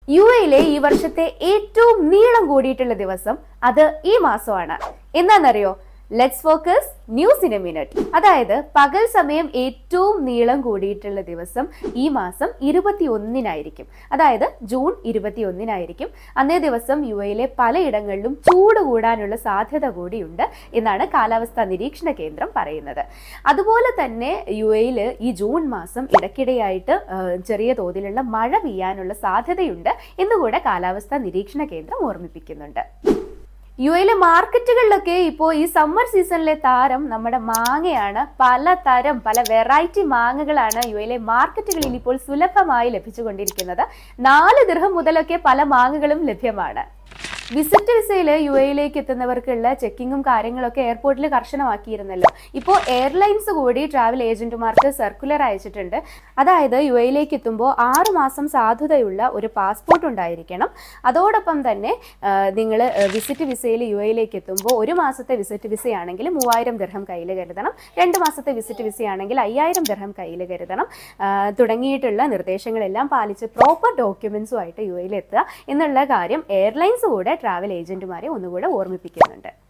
U എയിലെ ഈ വർഷത്തെ ഏറ്റവും നീളം കൂടിയിട്ടുള്ള ദിവസം അത് ഈ മാസമാണ് എന്താണെന്നറിയോ let's focus news in a minute അതായത് പകൽ സമയം ഏറ്റവും നീളം കൂടിയിട്ടുള്ള ദിവസം ഈ മാസം ഇരുപത്തി ഒന്നിനായിരിക്കും അതായത് ജൂൺ ഇരുപത്തി ഒന്നിനായിരിക്കും അന്നേ ദിവസം യു എയിലെ പലയിടങ്ങളിലും ചൂട് കൂടാനുള്ള സാധ്യത കൂടിയുണ്ട് എന്നാണ് കാലാവസ്ഥാ നിരീക്ഷണ കേന്ദ്രം പറയുന്നത് അതുപോലെ തന്നെ യു എയിൽ ഈ ജൂൺ മാസം ഇടയ്ക്കിടെയായിട്ട് ആ, ചെറിയ തോതിലുള്ള മഴ പെയ്യാനുള്ള സാധ്യതയുണ്ട് എന്നുകൂടെ കാലാവസ്ഥാ നിരീക്ഷണ കേന്ദ്രം ഓർമ്മിപ്പിക്കുന്നുണ്ട് യു എയിലെ മാർക്കറ്റുകളിലൊക്കെ ഇപ്പോൾ ഈ സമ്മർ സീസണിലെ താരം നമ്മുടെ മാങ്ങയാണ് പലതരം പല വെറൈറ്റി മാങ്ങകളാണ് യു എയിലെ മാർക്കറ്റുകളിൽ ഇപ്പോൾ സുലഭമായി ലഭിച്ചുകൊണ്ടിരിക്കുന്നത് നാല് ദിർഹം മുതലൊക്കെ പല മാങ്ങകളും ലഭ്യമാണ് വിസിറ്റ് വിസയിൽ യു എയിലേക്ക് എത്തുന്നവർക്കുള്ള ചെക്കിങ്ങും കാര്യങ്ങളൊക്കെ എയർപോർട്ടിൽ കർശനമാക്കിയിരുന്നല്ലോ ഇപ്പോൾ എയർലൈൻസ് കൂടി ട്രാവൽ ഏജന്റുമാർക്ക് സർക്കുലർ അയച്ചിട്ടുണ്ട് അതായത് യു എയിലേക്ക് എത്തുമ്പോൾ ആറ് മാസം സാധുതയുള്ള ഒരു പാസ്പോർട്ട് ഉണ്ടായിരിക്കണം അതോടൊപ്പം തന്നെ നിങ്ങൾ വിസിറ്റ് വിസയിൽ യു എയിലേക്ക് എത്തുമ്പോൾ ഒരു മാസത്തെ വിസിറ്റ് വിസയാണെങ്കിൽ മൂവായിരം ദിർഹം കയ്യിൽ കരുതണം രണ്ട് മാസത്തെ വിസിറ്റ് വിസയാണെങ്കിൽ അയ്യായിരം ദിർഹം കയ്യിൽ കരുതണം ആ, തുടങ്ങിയിട്ടുള്ള നിർദ്ദേശങ്ങളെല്ലാം പാലിച്ച് പ്രോപ്പർ ഡോക്യുമെൻസുമായിട്ട് യു എയിൽ എത്തുക എന്നുള്ള കാര്യം എയർലൈൻസ് കൂടെ ട്രാവൽ ഏജന്റുമാരെ ഒന്നുകൂടെ ഓർമ്മിപ്പിക്കുന്നുണ്ട്